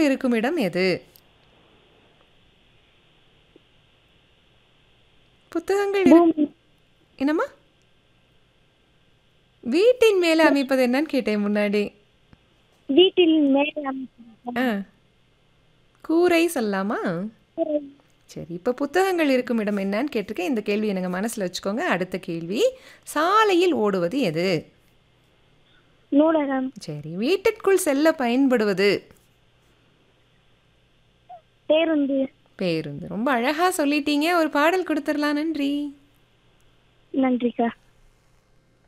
இருக்கும் இடம் எது புத்தகங்கள் இரு- பூமி என்னம்மா வீட்டின் மேலே அமைப்பது என்னன்னு கேட்டேன் முன்னாடி வீட்டில் மேலே அமைந்திருக்கும் ஆ கூரை சொல்லலாமா சரி இப்போ புத்தகங்கள் இருக்கும் இடம் என்னன்னு கேட்டிருக்கேன் இந்த கேள்வி எனக்கு மனசில் வச்சுக்கோங்க அடுத்த கேள்வி சாலையில் ஓடுவது எது நூலகம் சரி வீட்டிற்குள் செல்ல பயன்படுவது பேருந்து பேருந்து ரொம்ப அழகாக சொல்லிட்டீங்க ஒரு பாடல் கொடுத்துடலாம் நன்றி நன்றிக்கா